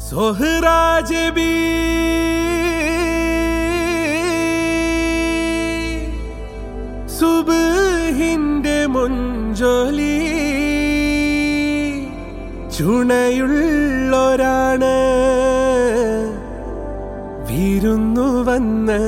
സൊഹ്റാജ് B സുബഹിന്റെ മുഞ്ചൊലി ചുണയുള്ളൊരാണ് വിരുന്നു വന്ന്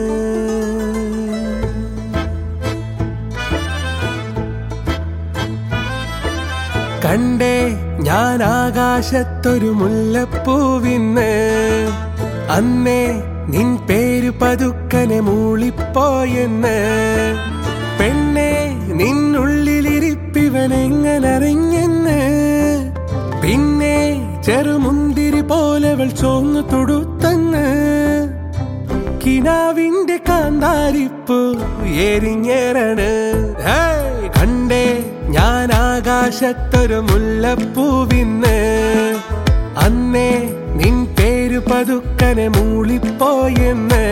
കണ്ടേ ഞാൻ ആകാശത്തൊരു മുല്ലപ്പൂവിന്ന് അന്നേ നിൻ പേര് പതുക്കനെ മൂളിപ്പോയെന്ന് പെണ്ണെ നിന്നുള്ളിലിരിപ്പിവൻ എങ്ങനറിഞ്ഞെന്ന് പിന്നെ ചെറുമുന്തിരി പോലെവൾ ചോന്നു തൊടുത്തന്ന് കിനാവിന്റെ കാന്താരിപ്പു എരിഞ്ഞേറാണ് ഹേയ്, കണ്ടേ ഞാൻ ആകാശത്തൊരു മുല്ലപ്പൂവിന്ന് അന്നേ നിൻ പേര് പതുക്കനെ മൂളിപ്പോയെന്ന്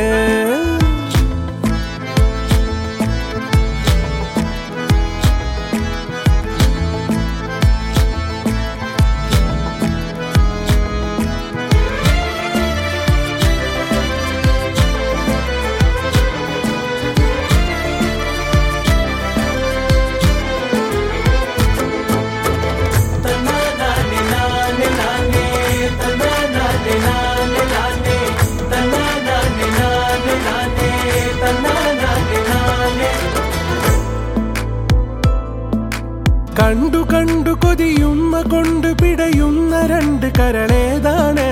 കണ്ടു കണ്ടു കൊതിയുമ്മ കൊണ്ട് പിടയുന്ന രണ്ട് കരളേതാണ്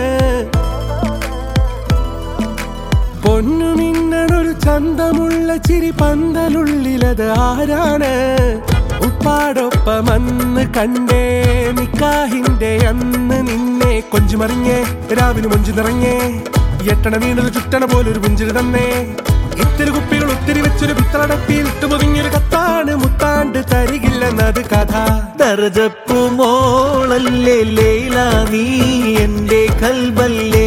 പൊന്നുമിന്നണൊരു ചന്തമുള്ള ചിരി പന്തലുള്ളിലത് ആരാണ് ഉപ്പാടൊപ്പമന്ന് കണ്ടേ നിക്കാഹിന്റെ അന്ന് നിന്നെ കൊഞ്ചുമറിഞ്ഞേ രാവിലെ മൊഞ്ചു നിറഞ്ഞേ എട്ടണ വീണത് ചുറ്റണ പോലൊരു പുഞ്ചിരി തന്നേ ഇത്തിരി കുപ്പികൾ ഒത്തിരി വെച്ചൊരു പിത്തളടപ്പിൽ ഇട്ടുപൊതിഞ്ഞൊരു കത്താണ് മുത്താണ്ട് തരികില്ലെന്നത് കഥ ദർജപ്പു മോളല്ലേ ലൈല നീ എന്റെ കൽബല്ലേ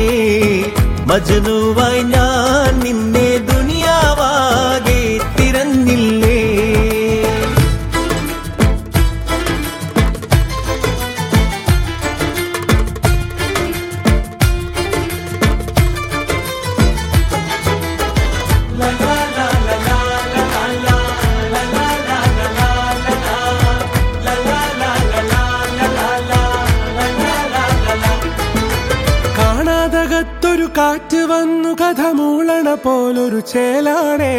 മജനുവായി ഞാൻ നിന്നെ ദുനിയാവാകെ തിരഞ്ഞില്ലേ കാണാതകത്തൊരു കാറ്റ് വന്നു കഥ മൂളണ പോലൊരു ചേലാണേ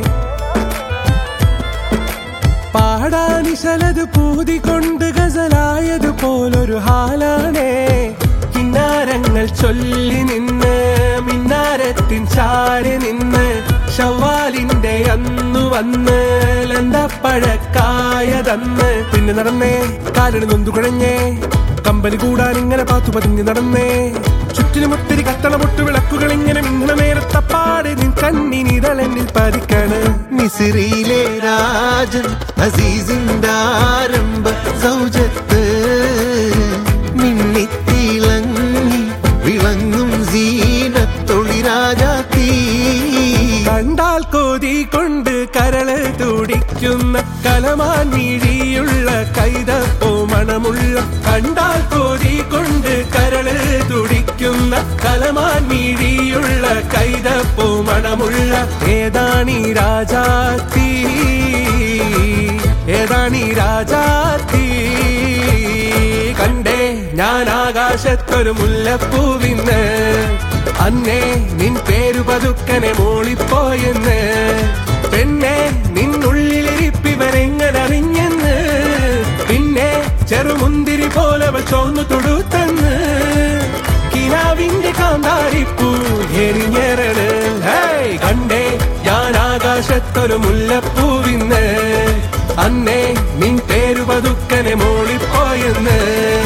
പാടാനിശലത് പൂതികൊണ്ട് ഗസലായത് പോലൊരു ഹാലാണേ കിന്നാരങ്ങൾ ചൊല്ലി നിന്ന് മിന്നാരത്തിൻ ചാരി നിന്ന് ഷവ്വാലിന്റെ അന്നു വന്ന് ലന്തപ്പഴക്കായതന്ന് പിന്നെ നടന്നേ കാലിന് നൊന്തു കുഴഞ്ഞേ കമ്പനി കൂടാൻ ഇങ്ങനെ പാത്തു പതിഞ്ഞ് നടന്നേ ചുറ്റിലും ഒത്തിരി കത്തണ പൊട്ടു വിളക്കുകൾ ഇങ്ങനെ മിന്നണ നേരത്തപ്പാട് നിൻ കണ്ണിനിതളെന്നിൽ പതിക്കണ് മിസിറിയിലെ രാജൻ അസീസിന്റെ ആരംഭ സൗജത്ത് മിന്നിത്തിളങ്ങി വിളങ്ങും സീനത്തൊളി രാജാത്തീ കണ്ടാൽ കോതി കൊണ്ട് കരള് തുടിക്കുന്ന കലമാൻ മിഴിയുള്ള കൈതപ്പോ മണമുള്ള കണ്ടാൽ കോതി കൊണ്ട് കരള് തുടിക്കുന്ന കലമാൻ മിഴിയുള്ള കൈതപ്പോ മണമുള്ള ഏതാണീ രാജാത്തി ഏതാണീ രാജാത്തി കണ്ടേ ഞാൻ ആകാശത്തൊരു മുല്ലപ്പൂവിന്ന് അന്നേ നിൻ പേരു പതുക്കനെ മൂളിപ്പോയെന്ന് പെണ്ണെ നിന്നുള്ളിലിരിപ്പിവരെങ്ങനെ അറിഞ്ഞെന്ന് പിന്നെ ചെറുമുന്തിരി പോലെ അവൾ ചോന്നു തൊടുത്തെന്ന് കിനാവിന്റെ കാന്താരിപ്പൂ എരിഞ്ഞേറണ് ഹേയ് കണ്ടേ ഞാൻ ആകാശത്തൊരു മുല്ലപ്പൂവിന്ന് അന്നേ നിൻ പേരു പതുക്കനെ മൂളിപ്പോയെന്ന്